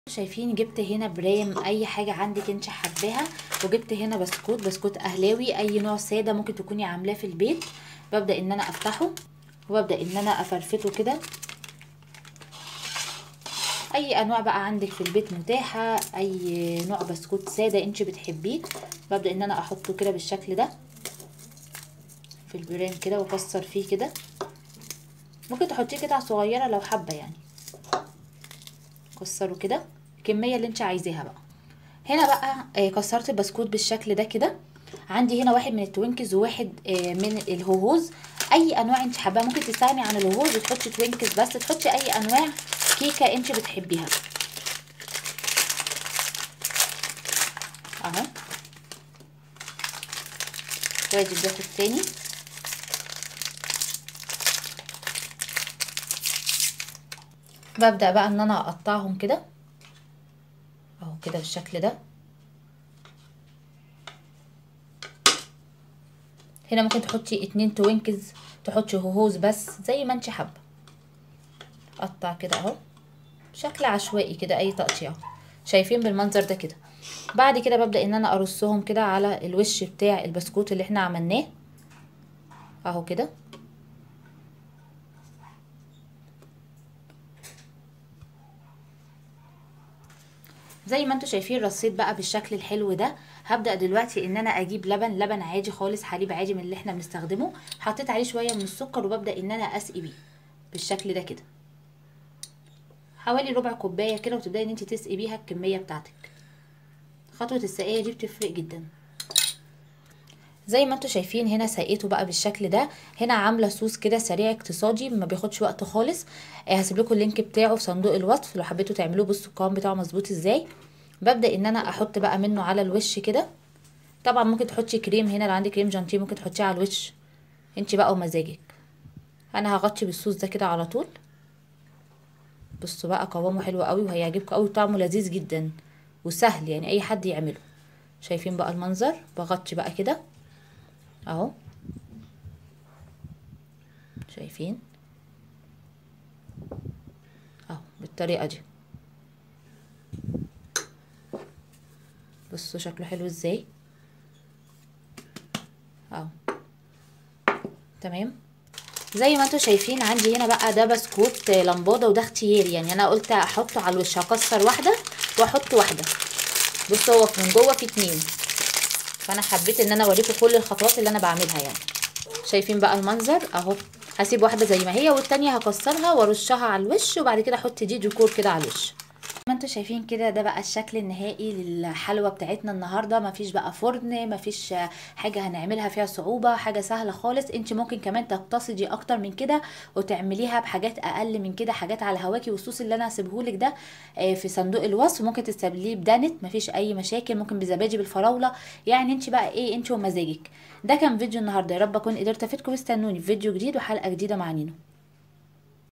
شايفين جبت هنا برام اي حاجه عندك انت حباها وجبت هنا بسكوت بسكوت اهلاوي اي نوع ساده ممكن تكوني عاملاه في البيت ببدا ان انا افتحه وببدا ان انا افرفته كده اي انواع بقى عندك في البيت متاحه اي نوع بسكوت ساده انت بتحبيه ببدا ان انا احطه كده بالشكل ده في البرام كده واكسر فيه كده ممكن تحطيه قطع صغيره لو حابه يعني كسره كده الكميه اللي انت عايزاها بقى هنا بقى آه كسرت البسكوت بالشكل ده كده عندي هنا واحد من التوينكز وواحد آه من الهوهوز اي انواع انت حاباها ممكن تستغني عن الهوهوز وتحطي توينكز بس تحطي اي انواع كيكه انت بتحبيها اهو وادي الجاف التاني ببدأ بقى ان انا اقطعهم كده اهو كده بالشكل ده هنا ممكن تحطي اتنين توينكز تحطي هوهوز بس زي ما انت حابه اقطع كده اهو بشكل عشوائي كده اي تقطيع شايفين بالمنظر ده كده بعد كده ببدأ ان انا ارصهم كده على الوش بتاع البسكوت اللي احنا عملناه اهو كده زي ما انتوا شايفين رصيت بقى بالشكل الحلو ده هبدا دلوقتي ان انا اجيب لبن لبن عادي خالص حليب عادي من اللي احنا بنستخدمه حطيت عليه شويه من السكر وببدا ان انا اسقي بيه بالشكل ده كده حوالي ربع كوبايه كده وتبداي ان انت تسقي بيها الكميه بتاعتك خطوه السقيه دي بتفرق جدا زي ما انتوا شايفين هنا سقيته بقى بالشكل ده هنا عامله صوص كده سريع اقتصادي ما بياخدش وقت خالص آه هسيب لكم اللينك بتاعه في صندوق الوصف لو حبيتوا تعملوه بصوا القوام بتاعه مظبوط ازاي ببدا ان انا احط بقى منه على الوش كده طبعا ممكن تحطي كريم هنا لو عندك كريم جانتيه ممكن تحطيه على الوش انت بقى ومزاجك انا هغطي بالصوص ده كده على طول بصوا بقى قوامه حلو قوي وهيعجبكم قوي طعمه لذيذ جدا وسهل يعني اي حد يعمله شايفين بقى المنظر بغطي بقى كده اهو شايفين اهو بالطريقه دي بصوا شكله حلو ازاي اهو تمام زي ما انتوا شايفين عندي هنا بقى ده بسكوت لمبادة وده اختياري يعني انا قلت احطه على الوش هكسر واحده واحط واحده بصوا هو من جوه في اتنين فانا حبيت ان انا اوريكم كل الخطوات اللي انا بعملها يعني شايفين بقى المنظر اهو هسيب واحده زي ما هي والتانية هكسرها وارشها على الوش وبعد كده احط دي ديكور كده على الوش ما انتوا شايفين كده ده بقى الشكل النهائي للحلوى بتاعتنا النهارده مفيش بقى فرن مفيش حاجه هنعملها فيها صعوبه حاجه سهله خالص انت ممكن كمان تقتصدي اكتر من كده وتعمليها بحاجات اقل من كده حاجات على هواكي والصوص اللي انا هسيبهولك ده في صندوق الوصف ممكن تستبدليه بدانت مفيش اي مشاكل ممكن بزبادي بالفراوله يعني انت بقى ايه انت ومزاجك ده كان فيديو النهارده يا رب اكون قدرت افيدكم واستنوني في فيديو جديد وحلقه جديده مع نينو